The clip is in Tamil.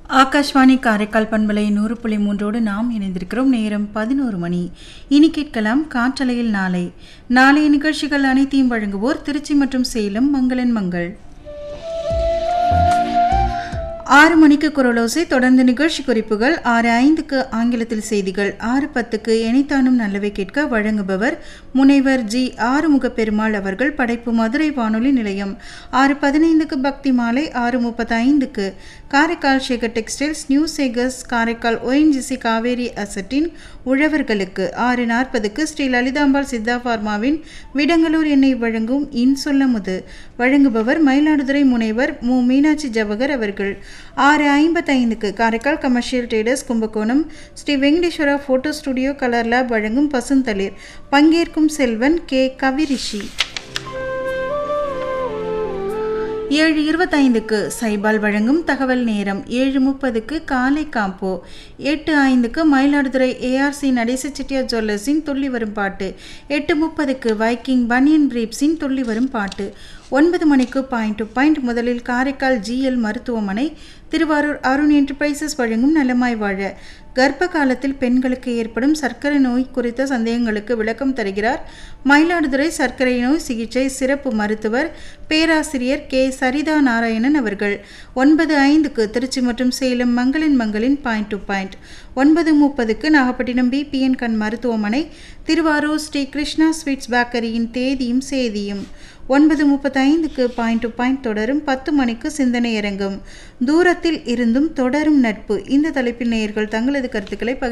ஆகாஷ்வாணி காரைக்கால் பண்பலை நூறு புள்ளி மூன்றோடு நாம் இணைந்திருக்கிறோம் நேரம் பதினோரு மணி இனி கேட்கலாம் காற்றலையில் நாளை நாளைய நிகழ்ச்சிகள் அனைத்தையும் வழங்குவோர் திருச்சி மற்றும் சேலம் மங்களன் மங்கள் ஆறு மணிக்கு குரலோசை தொடர்ந்து நிகழ்ச்சி குறிப்புகள் ஆறு ஐந்துக்கு ஆங்கிலத்தில் செய்திகள் ஆறு பத்துக்கு எனித்தானும் நல்லவை கேட்க வழங்குபவர் முனைவர் ஜி ஆறுமுக பெருமாள் அவர்கள் படைப்பு மதுரை வானொலி நிலையம் ஆறு பதினைந்துக்கு பக்தி மாலை ஆறு முப்பத்தி ஐந்துக்கு Karaikal Sekar textiles new Sekar's Karaikal ONGC Kaveri அசட்டின் உழவர்களுக்கு ஆறு நாற்பதுக்கு ஸ்ரீ லலிதாம்பாள் சித்தா பார்மாவின் விடங்கலூர் எண்ணெய் வழங்கும் இன்சொல்லமுது வழங்குபவர் மயிலாடுதுறை முனைவர் மு மீனாட்சி ஜவகர் அவர்கள் ஆறு ஐம்பத்தைந்துக்கு Karaikal commercial traders Kumbakonam Sri Venkateswara photo studio colour lab வழங்கும் பசுந்தளிர் பங்கேற்கும் செல்வன் கே கவிரிஷி ஏழு இருபத்தைந்துக்கு சைபால் வழங்கும் தகவல் நேரம் ஏழு முப்பதுக்கு காலை காம்போ எட்டு ஐந்துக்கு மயிலாடுதுறை ஏஆர்சி நடேச செட்டியார் ஜுவல்லர்ஸின் துள்ளி வரும் பாட்டு எட்டு முப்பதுக்கு வைக்கிங் பனியன் பிரீப்ஸின் துள்ளி வரும் பாட்டு ஒன்பது மணிக்கு பாயிண்ட் டு பாயிண்ட் முதலில் காரைக்கால் ஜிஎல் மருத்துவமனை திருவாரூர் அருண் என்டர்பிரைசஸ் வழங்கும் நலமாய் வாழ கர்ப்ப காலத்தில் பெண்களுக்கு ஏற்படும் சர்க்கரை நோய் குறித்த சந்தேகங்களுக்கு விளக்கம் தருகிறார் மயிலாடுதுறை சர்க்கரை நோய் சிகிச்சை சிறப்பு மருத்துவர் பேராசிரியர் கே சரிதா நாராயணன் அவர்கள் ஒன்பது ஐந்துக்கு திருச்சி மற்றும் சேலம் மங்களின் மங்களின் பாயிண்ட் டு பாயிண்ட் ஒன்பது முப்பதுக்கு நாகப்பட்டினம் பிபிஎன் கண் மருத்துவமனை திருவாரூர் ஸ்ரீ கிருஷ்ணா ஸ்வீட்ஸ் பேக்கரியின் தேதியும் சேதியும் ஒன்பது முப்பத்தைந்துக்கு பாயிண்ட் டு பாயிண்ட் தொடரும் பத்து மணிக்கு சிந்தனை அரங்கம் தூரத்தில் இருந்தும் தொடரும் நட்பு இந்த தலைப்பில் நேயர்கள் தங்களது கருத்துக்களை பகிர்ந்து